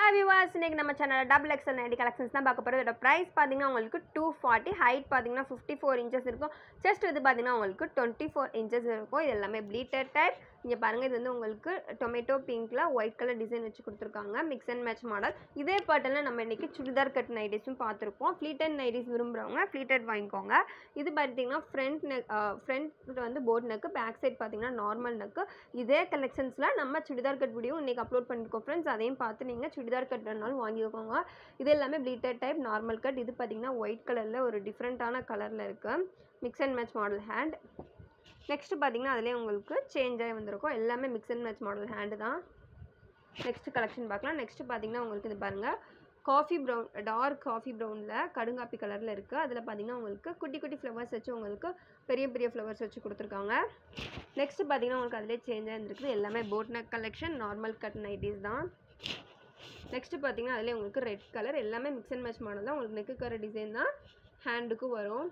hi விவாஸ் இன்னைக்கு நம்ம channel double XL nighty collections தான் பார்க்க போகிறோம் இதோட ப்ரைஸ் பார்த்தீங்கன்னா உங்களுக்கு டூ ஃபார்ட்டி ஹைட் பார்த்தீங்கன்னா ஃபிஃப்டி ஃபோர் இன்ச்சஸ் இருக்கும் செஸ்ட் வந்து பார்த்தீங்கன்னா உங்களுக்கு டுவெண்ட்டி ஃபோர் இன்ச்சஸ் இருக்கும் இது எல்லாமே ப்ளீட்டட் டைப் இங்கே பாருங்கள் இது வந்து உங்களுக்கு டொமேட்டோ பிங்க்கில் ஒயிட் கலர் டிசைன் வச்சு கொடுத்துருக்காங்க மிக்ஸ் அண்ட் மேட்ச் மாடல் இதே பேட்டர்னில் நம்ம இன்றைக்கி சுடிதார் கட் நைட்டிஸும் பார்த்துருப்போம் ஃப்ளீட்டட் நைட்டிஸ் விரும்புகிறவங்க ஃப்ளீட்டட் வாங்கிக்கோங்க இது பார்த்தீங்கன்னா ஃப்ரண்ட் நெக் ஃப்ரண்ட் வந்து போர்ட் நெக்கு பேக் சைட் பார்த்தீங்கன்னா நார்மல் நெக்கு இதே கலெக்ஷன்ஸில் நம்ம சுடிதார் கட் வீடியோ இன்றைக்கி அப்லோட் பண்ணியிருக்கோம் ஃப்ரெண்ட்ஸ் அதையும் பார்த்து நீங்கள் சுடிதார் கட் வேணாலும் வாங்கிக்கோங்க இது எல்லாமே ப்ளீட்டட் டைப் நார்மல் கட் இது பார்த்தீங்கன்னா ஒயிட் கலரில் ஒரு டிஃப்ரெண்ட்டான கலரில் இருக்குது mix and match model hand next பார்த்தீங்கன்னா அதிலே உங்களுக்கு சேஞ்ச் ஆகி வந்திருக்கும் எல்லாமே mix and match model hand தான் நெக்ஸ்ட் கலெக்ஷன் பார்க்கலாம் நெக்ஸ்ட் பார்த்தீங்கன்னா உங்களுக்கு இது பாருங்கள் காஃபி ப்ரௌன் டார்க் காஃபி ப்ரௌனில் கடுங்காப்பி கலரில் இருக்குது அதில் பார்த்தீங்கன்னா உங்களுக்கு குட்டி குட்டி ஃப்ளவர்ஸ் வச்சு உங்களுக்கு பெரிய பெரிய ஃப்ளவர்ஸ் வச்சு கொடுத்துருக்காங்க நெக்ஸ்ட் பார்த்தீங்கன்னா உங்களுக்கு அதிலே சேஞ்ச் ஆகிருந்துருக்குது எல்லாமே boat neck collection normal cut nighties தான் நெக்ஸ்ட்டு பார்த்தீங்கன்னா அதிலே உங்களுக்கு ரெட் கலர் எல்லாமே மிக்ஸ் அண்ட் மேட்ச் மாடல் தான் உங்களுக்கு நெக்கு கலர் டிசைன் தான் ஹேண்டுக்கும் வரும்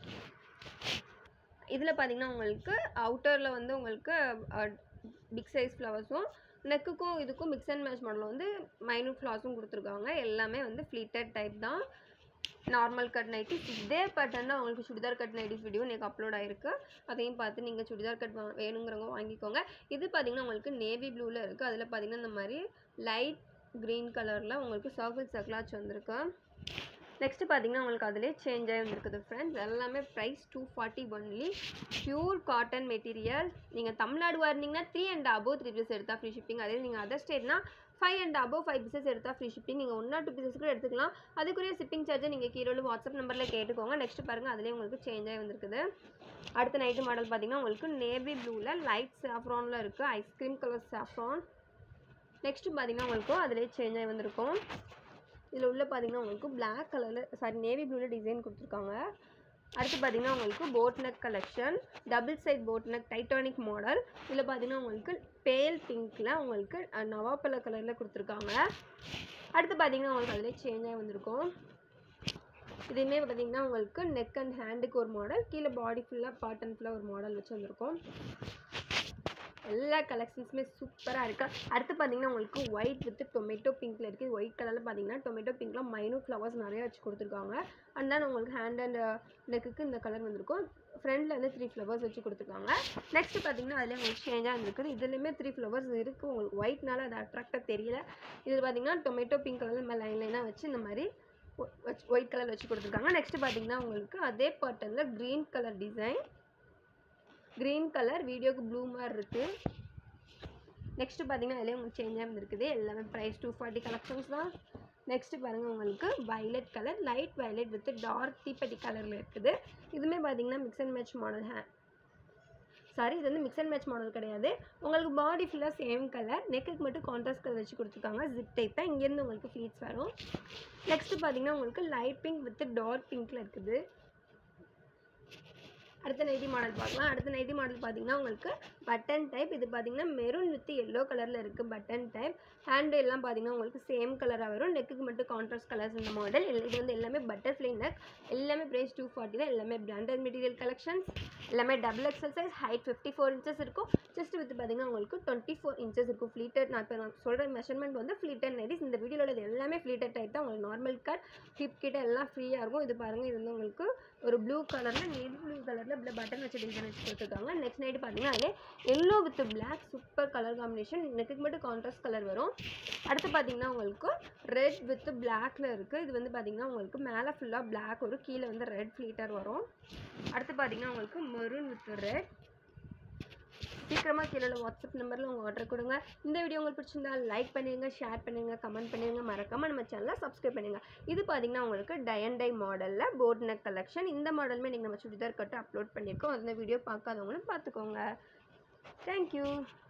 இதில் பார்த்தீங்கன்னா உங்களுக்கு அவுட்டரில் வந்து உங்களுக்கு பிக் சைஸ் ஃப்ளவர்ஸும் நெக்குக்கும் இதுக்கும் மிக்ஸ் அண்ட் மேட்ச் மாடல் வந்து மைனூட் ஃப்ளார்ஸும் கொடுத்துருக்காங்க எல்லாமே வந்து ஃப்ளீட்டட் டைப் தான் நார்மல் கட் நைட்டிஸ் இதே பேட்டர்ன் தான் உங்களுக்கு சுடிதார் கட் நைட்டிஸ் வீடியோ எனக்கு அப்லோட் ஆயிருக்கு அதையும் பார்த்து நீங்கள் சுடிதார் கட் வா வேணுங்கிறவங்க வாங்கிக்கோங்க இது பார்த்தீங்கன்னா உங்களுக்கு நேவி ப்ளூவில் இருக்குது அதில் பார்த்தீங்கன்னா இந்த மாதிரி லைட் க்ரீன் கலரில் உங்களுக்கு சர்க்கிள் சர்க்கிளாச்சு வந்திருக்கு நெக்ஸ்ட் பார்த்தீங்கன்னா உங்களுக்கு அதிலே சேஞ்ச் ஆகி வந்திருக்குது ஃப்ரெண்ட்ஸ் எல்லாமே price two forty only pure cotton material நீங்கள் தமிழ்நாடு வரீங்கன்னா three and above three piece எடுத்தால் ஃப்ரீ ஷிப்பிங் அதே நீங்கள் அதர் ஸ்டேட்னா five and above five pieces எடுத்தால் ஃப்ரீ ஷிப்பிங் நீங்கள் ஒன் ஆர் டூ பீசஸ் கூட எடுத்துக்கலாம் அதுக்குரிய ஷிப்பிங் சார்ஜை நீங்கள் கீழே வாட்ஸ்அப் நம்பரில் கேட்டுக்கோங்க நெக்ஸ்ட் பாருங்கள் அதிலே உங்களுக்கு சேஞ்ச் ஆகி வந்திருக்குது அடுத்த நைட்டு மாடல் பார்த்தீங்கன்னா உங்களுக்கு நேவி ப்ளூவில் லைட் சாஃப்ரானில் இருக்குது ஐஸ்கிரீம் கலர் சாஃப்ரான் நெக்ஸ்ட்டு பார்த்தீங்கன்னா உங்களுக்கு அதிலே சேஞ்ச் ஆகி வந்திருக்கும் இதில் உள்ள பார்த்தீங்கன்னா உங்களுக்கு பிளாக் கலரில் சாரி நேவி ப்ளூவில் டிசைன் கொடுத்துருக்காங்க அடுத்து பார்த்தீங்கன்னா உங்களுக்கு boat neck collection double side boat neck Titanic model இதில் பார்த்தீங்கன்னா உங்களுக்கு பேல் பிங்க்கில் உங்களுக்கு நவாப்பழ கலரில் கொடுத்துருக்காங்க அடுத்து பார்த்தீங்கன்னா உங்களுக்கு அதில் சேஞ்ச் ஆகி வந்திருக்கும் இதுவுமே பார்த்தீங்கன்னா உங்களுக்கு நெக் அண்ட் ஹேண்டுக்கு ஒரு மாடல் கீழே பாடி ஃபுல்லாக பாட்டன் ஃபுல்லாக ஒரு மாடல் வச்சு வந்திருக்கும் எல்லா கலெக்ஷன்ஸுமே சூப்பராக இருக்குது அடுத்து பார்த்தீங்கன்னா உங்களுக்கு ஒயிட் வித் டொமேட்டோ பிங்க்கில் இருக்குது ஒயிட் கலரில் பார்த்தீங்கன்னா டொமேட்டோ பிங்க்கில் மைனூட் ஃப்ளவர்ஸ் நிறைய வச்சு கொடுத்துருக்காங்க அண்ட் தென் உங்களுக்கு ஹேண்ட் அண்ட் நெக்குக்கு இந்த கலர் வந்திருக்கும் ஃப்ரண்டில் வந்து த்ரீ ஃப்ளவர்ஸ் வச்சு கொடுத்துருக்காங்க நெக்ஸ்ட் பார்த்தீங்கன்னா அதில் உங்களுக்கு சேஞ்சாக இருந்திருக்குது இதுலேயுமே த்ரீ ஃப்ளவர்ஸ் இருக்குது உங்களுக்கு ஒயிட்னால அது அட்ராக்டாக தெரியல இது பார்த்தீங்கன்னா டொமேட்டோ பிங்க் கலர் இந்த மாதிரி லைன் லைனாக வச்சு இந்த மாதிரி வச்சு ஒயிட் கலர் வச்சு கொடுத்துருக்காங்க நெக்ஸ்ட் பார்த்தீங்கன்னா உங்களுக்கு அதே பேட்டர்னில் green colour design green colour வீடியோக்கு ப்ளூ மாதிரி இருக்குது நெக்ஸ்ட்டு பார்த்தீங்கன்னா அதிலே உங்களுக்கு சேஞ்ச் ஆகி இருக்குது எல்லாமே ப்ரைஸ் டூ ஃபார்ட்டி கலெக்ஷன்ஸ் தான் நெக்ஸ்ட்டு பாருங்கள் உங்களுக்கு violet colour light violet with dark தீப்பெட்டி கலரில் இருக்குது இதுவுமே பார்த்தீங்கன்னா mix and match model hey sorry இது வந்து மிக்ஸ் அண்ட் மேட்ச் மாடல் கிடையாது உங்களுக்கு பாடி ஃபுல்லாக சேம் கலர் நெக்குக்கு மட்டும் கான்ட்ராஸ்ட் கலர் வச்சு கொடுத்துருக்காங்க ஜிப் டைப் தான் இங்கேருந்து உங்களுக்கு ஃப்ளீட்ஸ் வரும் நெக்ஸ்ட்டு பார்த்தீங்கன்னா உங்களுக்கு லைட் பிங்க் வித் டார்க் பிங்க்கில் இருக்குது அடுத்த நைட்டி மாடல் பார்க்கலாம் அடுத்த நைட்டி மாடல் பார்த்தீங்கன்னா உங்களுக்கு பட்டன் டைப் இது பார்த்தீங்கன்னா மெரூன் வித் எல்லோ கலரில் இருக்குது பட்டன் டைப் ஹேண்டு எல்லாம் பார்த்தீங்கன்னா உங்களுக்கு சேம் கலராக வரும் நெக்குக்கு மட்டும் கான்ட்ராஸ்ட் கலர்ஸ் இந்த மாடல் இது வந்து எல்லாமே பட்டர்ஃப்ளை நெக் எல்லாமே ப்ரைஸ் டூ ஃபார்ட்டி தான் எல்லாமே பிராண்டட் மெட்டீரியல் கலெக்ஷன்ஸ் எல்லாமே double XL size height fifty four inches இருக்கும் ஜஸ்ட் வித் பார்த்தீங்கன்னா உங்களுக்கு டுவெண்ட்டி ஃபோர் இன்ச்சஸ் இருக்கும் ஃப்ளீட்டட் நான் இப்போ நான் சொல்கிற மெஷர்மெண்ட் வந்து ஃப்ளீட்டட் நைட்டிஸ் இந்த வீடியோவில் உள்ளது எல்லாமே ஃப்ளீட்டட் டைப் தான் உங்களுக்கு நார்மல் கட் ஹிப் கிட்ட எல்லாம் ஃப்ரீயாக இருக்கும் இது பாருங்கள் இது வந்து உங்களுக்கு ஒரு ப்ளூ கலரில் நேவி ப்ளூ கலரில் இப்படி பட்டன் வச்சு டிசைன் வச்சு கொடுத்துருக்காங்க நெக்ஸ்ட் நைட்டு பார்த்தீங்கன்னா அதிலே yellow with black super colour combination நெக்குக்கு மட்டும் கான்ட்ராஸ்ட் கலர் வரும் அடுத்து பார்த்தீங்கன்னா உங்களுக்கு ரெட் வித் பிளாக்ல இருக்குது இது வந்து பார்த்தீங்கன்னா உங்களுக்கு மேலே ஃபுல்லாக பிளாக் வரும் கீழே வந்து ரெட் ஃப்ளீட்டர் வரும் அடுத்து பார்த்தீங்கன்னா உங்களுக்கு மெரூன் வித் ரெட் சீக்கிரமாக கீழே வாட்ஸ்அப் நம்பரில் உங்கள் ஆர்டர் கொடுங்க இந்த வீடியோ உங்களுக்கு பிடிச்சிருந்தா லைக் பண்ணிடுங்க ஷேர் பண்ணிடுங்க கமெண்ட் பண்ணிடுங்க மறக்காமல் நம்ம சேனலை சப்ஸ்கிரைப் பண்ணுங்க இது பார்த்தீங்கன்னா உங்களுக்கு டை அண்ட் டை மாடலில் போட் நெக் கலெக்ஷன் இந்த மாடலுமே நீங்கள் நம்ம சுடிதார் கட்டு அப்லோட் பண்ணியிருக்கோம் அந்த வீடியோ பார்க்காதவங்களும் பார்த்துக்கோங்க தேங்க்யூ